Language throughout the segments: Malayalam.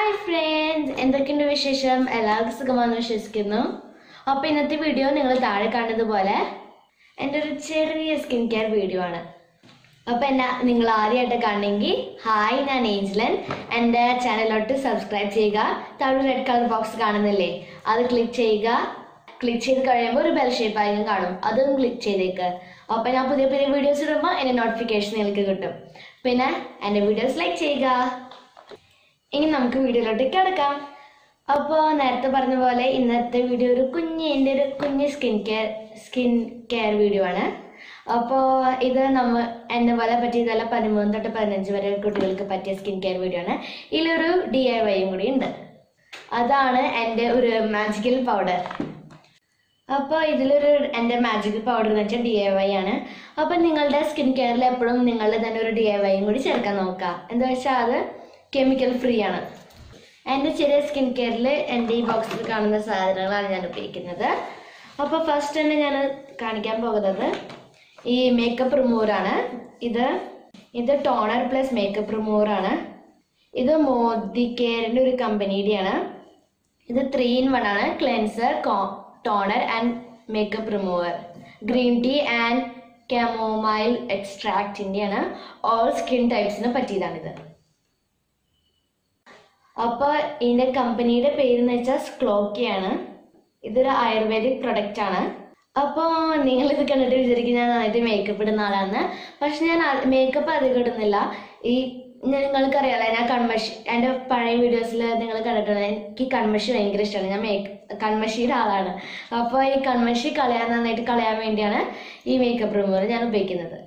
ഹായ് ഫ്രണ്ട്സ് എന്തൊക്കെയുണ്ട് വിശേഷം എല്ലാവർക്കും സുഖമാണെന്ന് വിശ്വസിക്കുന്നു അപ്പോൾ ഇന്നത്തെ വീഡിയോ നിങ്ങൾ താഴെ കാണുന്നതുപോലെ എൻ്റെ ഒരു ചെറിയ സ്കിൻ കെയർ വീഡിയോ ആണ് അപ്പോൾ എന്നെ നിങ്ങൾ ആദ്യമായിട്ട് കാണണമെങ്കിൽ ഹായ് ഞാൻ ഏഞ്ചലൻ എൻ്റെ ചാനലിലോട്ട് സബ്സ്ക്രൈബ് ചെയ്യുക താഴെ റെഡ് കളർ ബോക്സ് കാണുന്നില്ലേ അത് ക്ലിക്ക് ചെയ്യുക ക്ലിക്ക് ചെയ്ത് കഴിയുമ്പോൾ ഒരു ബെൽ ഷേപ്പ് ആയും കാണും അതും ക്ലിക്ക് ചെയ്തേക്ക് അപ്പോൾ ഞാൻ പുതിയ പുതിയ വീഡിയോസ് ഇടുമ്പോൾ എൻ്റെ നോട്ടിഫിക്കേഷൻ നിങ്ങൾക്ക് കിട്ടും പിന്നെ എൻ്റെ വീഡിയോസ് ലൈക്ക് ചെയ്യുക ഇനി നമുക്ക് വീഡിയോയിലോട്ട് കിടക്കാം അപ്പോൾ നേരത്തെ പറഞ്ഞ പോലെ ഇന്നത്തെ വീഡിയോ ഒരു കുഞ്ഞ് എൻ്റെ ഒരു കുഞ്ഞ് skin care skin care video ആണ് അപ്പോൾ ഇത് നമ്മ എന്നെ പോലെ പറ്റിയതല്ല പതിമൂന്ന് തൊട്ട് പതിനഞ്ച് വരെ കുട്ടികൾക്ക് പറ്റിയ സ്കിൻ കെയർ വീഡിയോ ആണ് ഇതിലൊരു ഡി ഐ വൈയും കൂടി ഉണ്ട് അതാണ് എൻ്റെ ഒരു മാജിക്കൽ പൗഡർ അപ്പോൾ ഇതിലൊരു എൻ്റെ മാജിക് പൗഡർ എന്ന് വെച്ചാൽ ഡി ഐ വൈ ആണ് അപ്പോൾ നിങ്ങളുടെ സ്കിൻ കെയറിൽ എപ്പോഴും നിങ്ങളുടെ തന്നെ ഒരു ഡി ഐ വൈയും കൂടി ചേർക്കാൻ നോക്കുക എന്താ വെച്ചാൽ അത് കെമിക്കൽ ഫ്രീ ആണ് എൻ്റെ ചെറിയ സ്കിൻ കെയറിൽ എൻ്റെ ഈ ബോക്സിൽ കാണുന്ന സാധനങ്ങളാണ് ഞാൻ ഉപയോഗിക്കുന്നത് അപ്പോൾ ഫസ്റ്റ് തന്നെ ഞാൻ കാണിക്കാൻ പോകുന്നത് ഈ മേക്കപ്പ് റിമൂവറാണ് ഇത് ഇത് ടോണർ പ്ലസ് മേക്കപ്പ് റിമൂവറാണ് ഇത് മോദി കെയറിൻ്റെ ഒരു കമ്പനിയുടെയാണ് ഇത് ത്രീ ഇൻ വൺ ആണ് cleanser toner and makeup remover green tea and chamomile എക്സ്ട്രാക്റ്റിൻ്റെയാണ് ഓൾ സ്കിൻ ടൈപ്സിന് പറ്റിയതാണിത് അപ്പോൾ ഇതിൻ്റെ കമ്പനിയുടെ പേര് എന്ന് വെച്ചാൽ സ്ക്ലോക്കിയാണ് ഇതൊരു ആയുർവേദിക് പ്രൊഡക്റ്റ് ആണ് അപ്പോൾ നിങ്ങൾ ഇത് കണ്ടിട്ട് വിചാരിക്കും ഞാൻ നന്നായിട്ട് മേക്കപ്പ് ഇടുന്ന ആളാണ് പക്ഷെ ഞാൻ മേക്കപ്പ് അധികം ഇടുന്നില്ല ഈ ഞാൻ നിങ്ങൾക്കറിയാലോ ഞാൻ കൺമഷി എൻ്റെ പഴയ വീഡിയോസിൽ നിങ്ങൾ കണ്ടിട്ടുണ്ട് എനിക്ക് കൺമഷി ഭയങ്കര ഇഷ്ടമാണ് ഞാൻ മേക്ക് കൺമഷിയുടെ ആളാണ് അപ്പോൾ ഈ കൺമഷി കളയാൻ നന്നായിട്ട് കളയാൻ വേണ്ടിയാണ് ഈ മേക്കപ്പ് റിമൂവർ ഞാൻ ഉപയോഗിക്കുന്നത്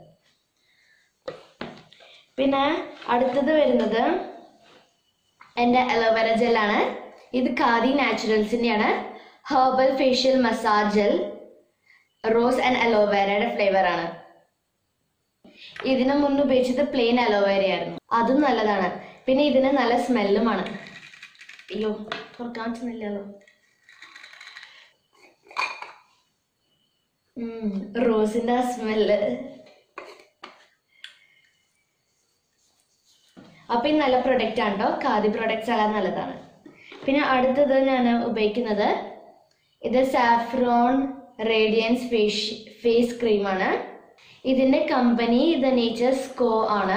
പിന്നെ അടുത്തത് വരുന്നത് എൻ്റെ അലോവേര ജെല്ലാണ് ഇത് ഖാദി നാച്ചുറൽസിൻ്റെയാണ് herbal facial massage gel rose and അലോവേരയുടെ ഫ്ലേവർ ആണ് ഇതിനു മുന്ന് ഉപയോഗിച്ചത് പ്ലെയിൻ അലോവേര ആയിരുന്നു അതും നല്ലതാണ് പിന്നെ ഇതിന് നല്ല സ്മെല്ലുമാണ് അയ്യോ തുറക്കാൻ പറ്റുന്നില്ലല്ലോ റോസിന്റെ സ്മെല്ല് അപ്പൊ ഇത് നല്ല പ്രൊഡക്റ്റ് ആണ് കേട്ടോ ഖാദി പ്രൊഡക്ട്സ് എല്ലാം നല്ലതാണ് പിന്നെ അടുത്തത് ഞാൻ ഉപയോഗിക്കുന്നത് ഇത് സാഫ്രോൺ റേഡിയൻസ് ഫേസ് ഫേസ് ക്രീമാണ് ഇതിന്റെ കമ്പനി ദ നേച്ചേഴ്സ് കോ ആണ്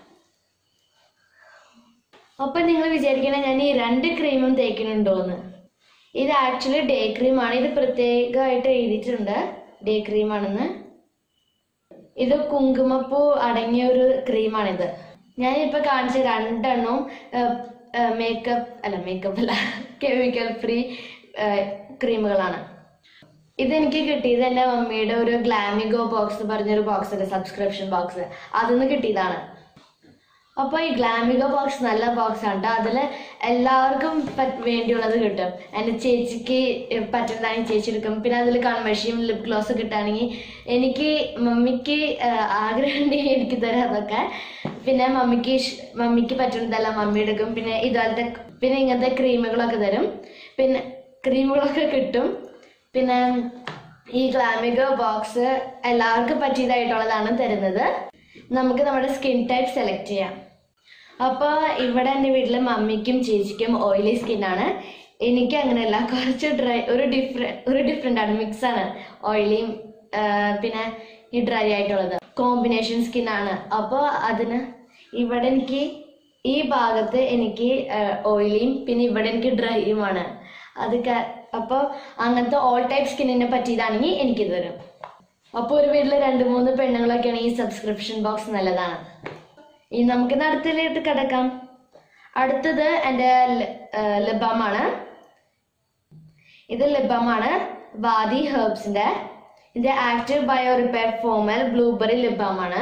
അപ്പൊ നിങ്ങൾ വിചാരിക്കണേ ഞാൻ ഈ രണ്ട് ക്രീമും തേക്കുന്നുണ്ടോന്ന് ഇത് ആക്ച്വലി ഡേ ക്രീമാണ് ഇത് പ്രത്യേകമായിട്ട് എഴുതിയിട്ടുണ്ട് ഡേ ക്രീമാണെന്ന് ഇത് കുങ്കുമപ്പൂ അടങ്ങിയ ഒരു ക്രീമാണിത് ഞാനിപ്പോ കാണിച്ച രണ്ടെണ്ണവും മേക്കപ്പ് അല്ല മേക്കപ്പ് അല്ല കെമിക്കൽ ഫ്രീ ക്രീമുകളാണ് ഇതെനിക്ക് കിട്ടിയത് എൻ്റെ മമ്മിയുടെ ഒരു ഗ്ലാമിഗോ ബോക്സ് പറഞ്ഞൊരു ബോക്സ് ഉണ്ട് സബ്സ്ക്രിപ്ഷൻ ബോക്സ് അതിന്ന് കിട്ടിയതാണ് അപ്പോൾ ഈ ഗ്ലാമിഗോ ബോക്സ് നല്ല ബോക്സ് ആണ് കേട്ടോ അതിൽ എല്ലാവർക്കും പറ്റ് വേണ്ടിയുള്ളത് കിട്ടും എൻ്റെ ചേച്ചിക്ക് പറ്റുന്നതാണെങ്കിൽ ചേച്ചി എടുക്കും പിന്നെ അതിൽ കൺമഷിയും ലിപ് ഗ്ലോസ് കിട്ടുകയാണെങ്കിൽ എനിക്ക് മമ്മിക്ക് ആഗ്രഹം ഉണ്ടെങ്കിൽ എനിക്ക് തരാം അതൊക്കെ പിന്നെ മമ്മിക്ക് ഇഷ്- മമ്മിക്ക് പറ്റുന്നതെല്ലാം മമ്മി എടുക്കും പിന്നെ ഇതുപോലത്തെ പിന്നെ ഇങ്ങനത്തെ ക്രീമുകളൊക്കെ തരും പിന്നെ ക്രീമുകളൊക്കെ കിട്ടും പിന്നെ ഈ ഗ്ലാമിഗോ ബോക്സ് എല്ലാവർക്കും പറ്റിയതായിട്ടുള്ളതാണ് തരുന്നത് നമുക്ക് നമ്മുടെ സ്കിൻ ടൈപ്പ് സെലക്ട് ചെയ്യാം അപ്പോൾ ഇവിടെ എൻ്റെ വീട്ടിൽ മമ്മിക്കും ചേച്ചിക്കും ഓയിലി സ്കിന്നാണ് എനിക്ക് അങ്ങനെയല്ല കുറച്ച് ഡ്രൈ ഒരു ഡിഫറെ ഒരു ഡിഫറെൻ്റ് ആണ് മിക്സ് ആണ് ഓയിലിയും പിന്നെ ഈ ഡ്രൈ ആയിട്ടുള്ളത് കോമ്പിനേഷൻ സ്കിന്നാണ് അപ്പോൾ അതിന് ഇവിടെ എനിക്ക് ഈ ഭാഗത്ത് എനിക്ക് ഓയിലിയും പിന്നെ ഇവിടെ എനിക്ക് ഡ്രൈയുമാണ് അത് അപ്പോൾ അങ്ങനത്തെ ഓൾ ടൈപ്പ് സ്കിന്നിനെ പറ്റിയതാണെങ്കിൽ എനിക്ക് തരും അപ്പോൾ ഒരു വീട്ടിൽ രണ്ട് മൂന്ന് പെണ്ണുങ്ങളൊക്കെയാണ് ഈ സബ്സ്ക്രിപ്ഷൻ ബോക്സ് നല്ലതാണ് ഇനി നമുക്ക് അടുത്തതിലേക്ക് കിടക്കാം അടുത്തത് എൻ്റെ ലിബാമാണ് ഇത് ലിബാമാണ് വാദി ഹെർബ്സിന്റെ ഇത് active bio repair formula blueberry ലിബാമാണ്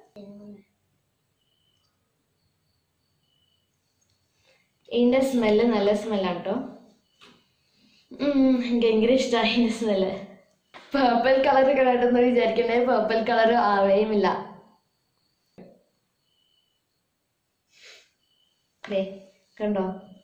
ഇതിന്റെ സ്മെല്ല് നല്ല സ്മെല്ലാണ് കേട്ടോ എനിക്ക് ഭയങ്കര ഇഷ്ടമായി ഇതിന്റെ സ്മെല്ല് പേർപ്പിൾ കളർ കണ്ടിട്ടെന്ന് വിചാരിക്കണ്ടേ പേർപ്പിൾ കളർ ആവേയുമില്ല ദേ കണ്ടോ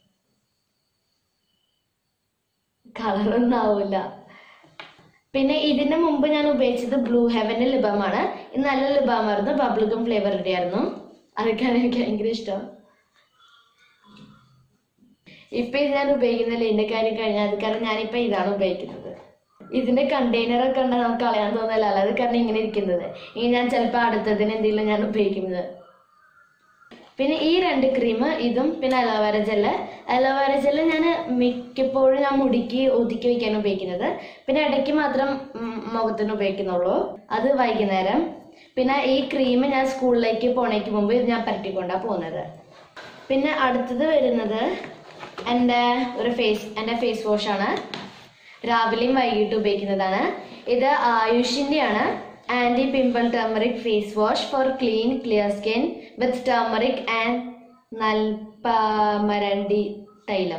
കളറൊന്നും ആവില്ല പിന്നെ ഇതിന് മുമ്പ് ഞാൻ ഉപയോഗിച്ചത് ബ്ലൂ ഹെവന്റെ ലിബമാണ് ഇത് നല്ല ലിബാമായിരുന്നു ബബിൾഗം ഫ്ലേവറിന്റെ ആയിരുന്നു അതൊക്കെയാണ് എനിക്ക് ഭയങ്കര ഇഷ്ടം ഇപ്പൊ ഇത് ഞാൻ ഉപയോഗിക്കുന്നില്ല ഇതിന്റെ കാര്യം കഴിഞ്ഞാൽ അത് കാരണം ഞാനിപ്പോ ഇതാണ് ഉപയോഗിക്കുന്നത് ഇതിന്റെ കണ്ടെയ്നർ ഒക്കെ ഉണ്ട് നമുക്ക് കളയാൻ തോന്നില്ല അത് കാരണം ഇങ്ങനെ ഇരിക്കുന്നത് ഇനി ഞാൻ ചിലപ്പോൾ അടുത്തതിന് എന്തെങ്കിലും ഞാൻ ഉപയോഗിക്കുന്നത് പിന്നെ ഈ രണ്ട് ക്രീം ഇതും പിന്നെ അലോവേര ജെല്ല് അലോവേര ജെല്ല് ഞാൻ മിക്കപ്പോഴും ഞാൻ മുടിക്ക് ഒതുക്കി വെക്കാൻ ഉപയോഗിക്കുന്നത് പിന്നെ ഇടയ്ക്ക് മാത്രം ഉം, മുഖത്തിന് ഉപയോഗിക്കുന്നുള്ളൂ അത് വൈകുന്നേരം പിന്നെ ഈ ക്രീം ഞാൻ സ്കൂളിലേക്ക് പോണേക്ക് മുമ്പ് ഇത് ഞാൻ പരട്ടിക്കൊണ്ടാണ് പോകുന്നത് പിന്നെ അടുത്തത് വരുന്നത് എൻ്റെ ഒരു ഫേസ് എൻ്റെ ഫേസ് വാഷാണ് രാവിലെയും വൈകിട്ട് ഉപയോഗിക്കുന്നതാണ് ഇത് ആയുഷിൻ്റെയാണ് anti pimple turmeric face wash for clean clear skin with turmeric and നൽപ്പമരണ്ടി തൈലം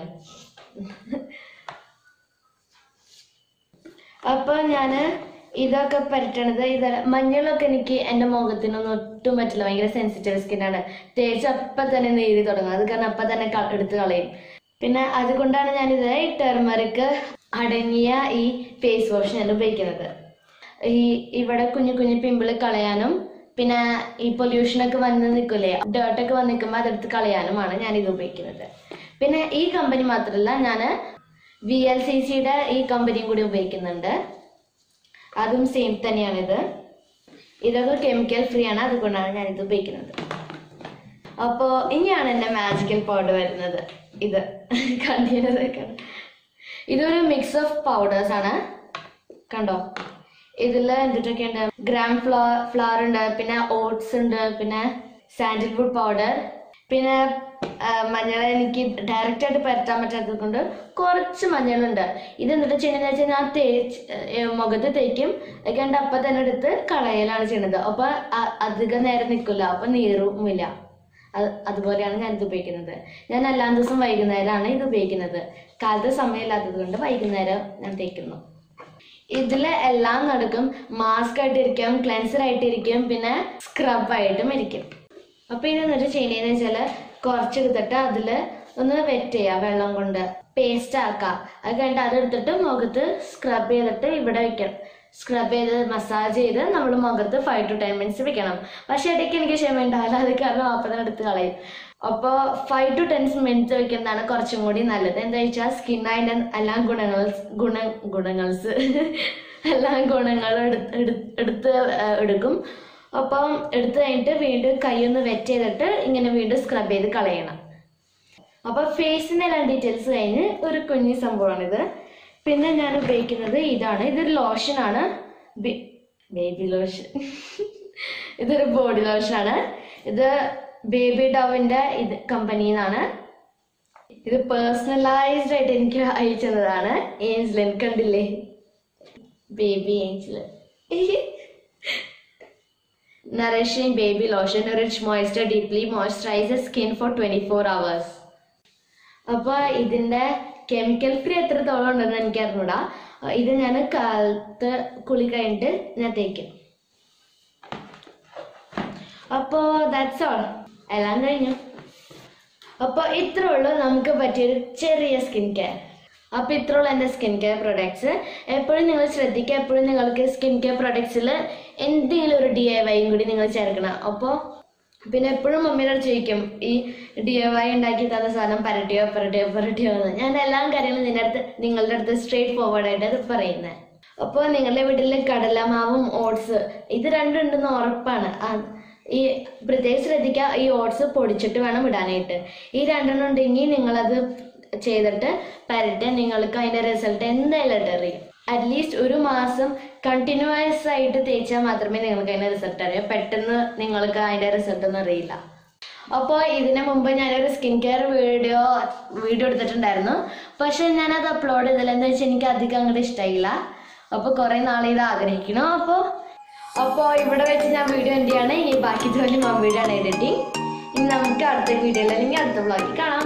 അപ്പോൾ ഞാൻ ഇതൊക്കെ പരട്ടണത് ഇത് മഞ്ഞളൊക്കെ എനിക്ക് എൻ്റെ മുഖത്തിനൊന്നും ഒട്ടും പറ്റില്ല ഭയങ്കര സെൻസിറ്റീവ് സ്കിന്നാണ് തേച്ച് അപ്പം തന്നെ നീരി തുടങ്ങും അത് കാരണം അപ്പം തന്നെ ക- എടുത്ത് കളയും പിന്നെ അതുകൊണ്ടാണ് ഞാനിത് ഈ ടെർമറിക് അടങ്ങിയ ഈ ഫേസ് വാഷ് ഞാൻ ഉപയോഗിക്കുന്നത് ഈ ഇവിടെ കുഞ്ഞു കുഞ്ഞു പിമ്പിള് കളയാനും പിന്നെ ഈ പൊല്യൂഷനൊക്കെ വന്ന് നിൽക്കില്ലേ ഡേർട്ടൊക്കെ വന്ന് നിൽക്കുമ്പോൾ അതെടുത്ത് കളയാനുമാണ് ഞാൻ ഇത് ഉപയോഗിക്കുന്നത് പിന്നെ ഈ കമ്പനി മാത്രമല്ല ഞാൻ വി എൽ സി സിയുടെ ഈ കമ്പനിയും കൂടി ഉപയോഗിക്കുന്നുണ്ട് അതും സെയിം തന്നെയാണിത് ഇതൊക്കെ കെമിക്കൽ ഫ്രീ ആണ് അതുകൊണ്ടാണ് ഞാൻ ഇത് ഉപയോഗിക്കുന്നത് അപ്പോൾ ഇനിയാണ് എൻ്റെ മാജിക്കൽ പൗഡർ വരുന്നത് ഇത് കണ്ടിരുന്നതൊക്കെ ഇതൊരു മിക്സ് ഓഫ് പൗഡേഴ്സ് ആണ് കണ്ടോ ഇതിൽ എന്തിട്ടൊക്കെയുണ്ട് ഗ്രാം ഫ്ലോ ഫ്ലവർ ഉണ്ട് പിന്നെ ഓട്സ് ഉണ്ട് പിന്നെ സാൻഡൽവുഡ് പൗഡർ പിന്നെ ആ, മഞ്ഞൾ എനിക്ക് ഡയറക്റ്റ് ആയിട്ട് പരത്താൻ പറ്റാത്തത് കൊണ്ട് കുറച്ച് മഞ്ഞളുണ്ട് ഇത് എന്നിട്ട് ചെയ്യണമെന്ന് വെച്ചാൽ ഞാൻ തേച്ച് ഏ, മുഖത്ത് തേക്കും കണ്ട് അപ്പം തന്നെ എടുത്ത് കളയലാണ് ചെയ്യണത് അപ്പൊ അ- അധികം നേരം നിൽക്കില്ല അപ്പൊ നീറുമില്ല അത് അതുപോലെയാണ് ഞാൻ ഇത് ഉപയോഗിക്കുന്നത് ഞാൻ എല്ലാ ദിവസവും വൈകുന്നേരമാണ് ഇത് ഉപയോഗിക്കുന്നത് കാലത്ത് സമയമില്ലാത്തത് കൊണ്ട് വൈകുന്നേരം ഞാൻ തേക്കുന്നു ഇതില് എല്ലാം നടക്കും മാസ്ക് ആയിട്ട് ഇരിക്കും ക്ലെൻസർ ആയിട്ട് ഇരിക്കും പിന്നെ സ്ക്രബ് ആയിട്ടും ഇരിക്കും അപ്പൊ ഇത് എന്നിട്ട് ചെയ്യണേന്ന് വെച്ചാല് കുറച്ചെടുത്തിട്ട് അതില് ഒന്ന് വെറ്റ് ചെയ്യുക വെള്ളം കൊണ്ട് പേസ്റ്റ് ആക്കുക അത് കഴിഞ്ഞിട്ട് അതെടുത്തിട്ട് മുഖത്ത് സ്ക്രബ് ചെയ്തിട്ട് ഇവിടെ വെക്കണം സ്ക്രബ് ചെയ്ത് മസാജ് ചെയ്ത് നമ്മൾ മുഖത്ത് ഫൈവ് ടു ടെൻ മിനിറ്റ്സ് വെക്കണം പക്ഷെ ഇടയ്ക്ക് എനിക്ക് ക്ഷമ ഉണ്ടാവില്ല അത് കാരണം അപ്പം എടുത്ത് കളയും അപ്പോൾ ഫൈവ് ടു ടെൻ മിനിറ്റ്സ് വെക്കുന്നതാണ് കുറച്ചും കൂടി നല്ലത് എന്താ വെച്ചാൽ സ്കിൻ അതിൻ്റെ എല്ലാ ഗുണങ്ങൾ ഗുണ ഗുണങ്ങൾസ് എല്ലാ ഗുണങ്ങളും എടുത്ത് എടുത്ത് എടുത്ത് ആ, എടുക്കും അപ്പം എടുത്തു കഴിഞ്ഞിട്ട് വീണ്ടും കൈയൊന്ന് വെറ്റ് ചെയ്തിട്ട് ഇങ്ങനെ വീണ്ടും സ്ക്രബ് ചെയ്ത് കളയണം അപ്പൊ ഫേസിന്റെ എല്ലാം ഡീറ്റെയിൽസ് കഴിഞ്ഞ് ഒരു കുഞ്ഞി സംഭവമാണിത് പിന്നെ ഞാൻ ഉപയോഗിക്കുന്നത് ഇതാണ് ഇതൊരു ലോഷൻ ആണ് ബേബി ലോഷൻ ഇതൊരു ബോഡി ലോഷൻ ആണ് ഇത് ബേബി ഡവിന്റെ ഇത് കമ്പനിയിൽ നിന്നാണ് ഇത് പേഴ്സണലൈസ്ഡ് ആയിട്ട് എനിക്ക് അയച്ചതാണ് ഏഞ്ചലിൻ കണ്ടില്ലേ baby angel Nourishing baby lotion, rich moisture deeply moisturizes skin for 24 hours. അപ്പോൾ ഇതിൻ്റെ കെമിക്കൽ ഫ്രീ എത്രത്തോളം ഉണ്ടെന്ന് എനിക്ക് അറിഞ്ഞൂടാ ഇത് ഞാൻ കാലത്ത് കുളി കഴിഞ്ഞിട്ട് ഞാൻ തേക്കും അപ്പോൾ ദാറ്റ്സ് ഓൾ എല്ലാം കഴിഞ്ഞു അപ്പോൾ ഇത്രേ ഉള്ളൂ നമുക്ക് പറ്റിയൊരു ചെറിയ സ്കിൻ കെയർ അപ്പോൾ ഇത്രേ ഉള്ളൂ എൻ്റെ സ്കിൻ കെയർ പ്രൊഡക്ട്സ് എപ്പോഴും നിങ്ങൾ ശ്രദ്ധിക്കുക എപ്പോഴും നിങ്ങൾക്ക് സ്കിൻ കെയർ പ്രൊഡക്ട്സിൽ എന്തെങ്കിലും ഒരു ഡി ഐ വൈയും കൂടി നിങ്ങൾ ചേർക്കണം അപ്പോൾ പിന്നെ എപ്പോഴും മമ്മിയുടെ അടുത്ത് ചോദിക്കും ഈ ഡി ഐ വൈ ഉണ്ടാക്കി തന്ന സാധനം പരട്ടിയോ പരട്ടിയോ പരട്ടിയോ എന്ന് ഞാൻ എല്ലാ കാര്യങ്ങളും നിന്റെ അടുത്ത് നിങ്ങളുടെ അടുത്ത് സ്ട്രേറ്റ് ഫോർവേഡ് ആയിട്ട് അത് പറയുന്നത് അപ്പോൾ നിങ്ങളുടെ വീട്ടിൽ കടലമാവും ഓട്സ് ഇത് രണ്ടും ഉണ്ടെന്ന് ഉറപ്പാണ് ആ, ഈ പ്രത്യേകം ശ്രദ്ധിക്കുക ഈ ഓട്സ് പൊടിച്ചിട്ട് വേണം ഇടാനായിട്ട് ഈ രണ്ടെണ്ണം ഉണ്ടെങ്കിൽ നിങ്ങളത് ചെയ്തിട്ട് പരട്ടെ നിങ്ങൾക്ക് അതിന്റെ റിസൾട്ട് എന്തായാലും അറിയും അറ്റ്ലീസ്റ്റ് ഒരു മാസം കണ്ടിന്യൂസ് ആയിട്ട് തേച്ചാൽ മാത്രമേ നിങ്ങൾക്ക് അതിന്റെ റിസൾട്ട് അറിയൂ പെട്ടെന്ന് നിങ്ങൾക്ക് അതിന്റെ റിസൾട്ട് ഒന്നും അറിയില്ല അപ്പോൾ ഇതിനു മുമ്പ് ഞാനൊരു സ്കിൻ കെയർ വീഡിയോ വീഡിയോ എടുത്തിട്ടുണ്ടായിരുന്നു പക്ഷെ ഞാനത് അപ്ലോഡ് ചെയ്തില്ല എന്താ വെച്ചാൽ എനിക്ക് അധികം അങ്ങോട്ട് ഇഷ്ടമായില്ല അപ്പോൾ കുറേ നാളെ ഇത് ആഗ്രഹിക്കണം അപ്പോൾ അപ്പോൾ ഇവിടെ വെച്ച് ഞാൻ വീഡിയോ എൻ്റെ ആണ് ഇനി ബാക്കി ജോലി മമ്മിയുടെ ആണ് എഡിറ്റിംഗ് ഇനി നമുക്ക് അടുത്ത വീഡിയോയിൽ അല്ലെങ്കിൽ അടുത്ത വ്ളോഗിൽ കാണാം